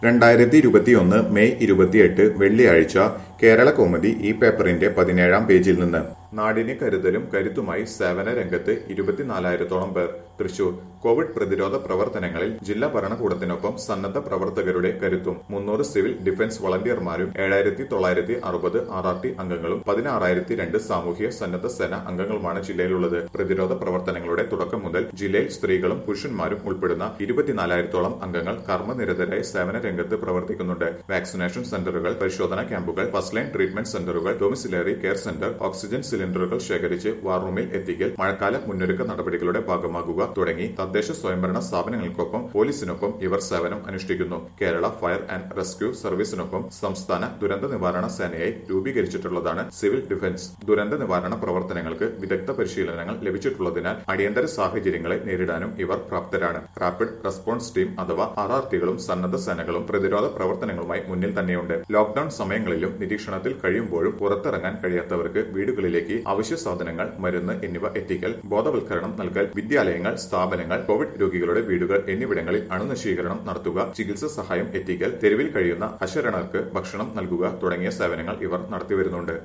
രണ്ടായിരത്തി ഇരുപത്തിയൊന്ന് മെയ് ഇരുപത്തിയെട്ട് വെള്ളിയാഴ്ച കേരള കൗമുദി ഈ പേപ്പറിന്റെ പതിനേഴാം പേജിൽ നിന്ന് നാടിന് കരുതലും കരുത്തുമായി സേവന രംഗത്ത് ഇരുപത്തിനാലായിരത്തോളം പേർ തൃശൂർ കോവിഡ് പ്രതിരോധ പ്രവർത്തനങ്ങളിൽ ജില്ലാ ഭരണകൂടത്തിനൊപ്പം സന്നദ്ധ പ്രവർത്തകരുടെ കരുത്തും മുന്നൂറ് സിവിൽ ഡിഫൻസ് വളണ്ടിയർമാരും ഏഴായിരത്തി തൊള്ളായിരത്തി അറുപത് ആർ ആർ ടി അംഗങ്ങളും പതിനാറായിരത്തി രണ്ട് സാമൂഹ്യ സന്നദ്ധ സേന അംഗങ്ങളുമാണ് ജില്ലയിലുള്ളത് പ്രതിരോധ പ്രവർത്തനങ്ങളുടെ തുടക്കം മുതൽ ജില്ലയിൽ സ്ത്രീകളും പുരുഷന്മാരും ഉൾപ്പെടുന്ന ഇരുപത്തിനാലായിരത്തോളം അംഗങ്ങൾ കർമ്മനിരതരായി സേവന രംഗത്ത് പ്രവർത്തിക്കുന്നുണ്ട് വാക്സിനേഷൻ സെന്ററുകൾ പരിശോധനാ ക്യാമ്പുകൾ ഫസ്റ്റ് ലൈൻ ട്രീറ്റ്മെന്റ് സെന്ററുകൾ ഡൊമിസിലറി കെയർ സെന്റർ ഓക്സിജൻ സിലിണ്ടറുകൾ ശേഖരിച്ച് വാർ റൂമിൽ എത്തിക്കൽ മഴക്കാല മുന്നൊരുക്ക നടപടികളുടെ ഭാഗമാകുക തുടങ്ങി തദ്ദേശ സ്വയംഭരണ സ്ഥാപനങ്ങൾക്കൊപ്പം പോലീസിനൊപ്പം ഇവർ സേവനം അനുഷ്ഠിക്കുന്നു കേരള ഫയർ ആൻഡ് റെസ്ക്യൂ സർവീസിനൊപ്പം സംസ്ഥാന ദുരന്ത നിവാരണ സേനയായി രൂപീകരിച്ചിട്ടുള്ളതാണ് സിവിൽ ഡിഫൻസ് ദുരന്ത നിവാരണ പ്രവർത്തനങ്ങൾക്ക് വിദഗ്ധ പരിശീലനങ്ങൾ ലഭിച്ചിട്ടുള്ളതിനാൽ അടിയന്തര സാഹചര്യങ്ങളെ നേരിടാനും ഇവർ പ്രാപ്തരാണ് റാപ്പിഡ് റെസ്പോൺസ് ടീം അഥവാ ആർ ആർ ടികളും സന്നദ്ധ സേനകളും പ്രതിരോധ പ്രവർത്തനങ്ങളുമായി മുന്നിൽ തന്നെയുണ്ട് ലോക്ഡൌൺ സമയങ്ങളിലും നിരീക്ഷണത്തിൽ കഴിയുമ്പോഴും പുറത്തിറങ്ങാൻ കഴിയാത്തവർക്ക് വീടുകളിലേക്ക് അവശ്യ സാധനങ്ങൾ മരുന്ന് എന്നിവ എത്തിക്കൽ ബോധവൽക്കരണം നൽകൽ വിദ്യാലയങ്ങൾ സ്ഥാപനങ്ങൾ കോവിഡ് രോഗികളുടെ വീടുകൾ എന്നിവിടങ്ങളിൽ അണുനശീകരണം നടത്തുക ചികിത്സാ സഹായം എത്തിക്കൽ തെരുവിൽ കഴിയുന്ന അശരണർക്ക് ഭക്ഷണം നൽകുക തുടങ്ങിയ സേവനങ്ങൾ ഇവർ നടത്തിവരുന്നുണ്ട്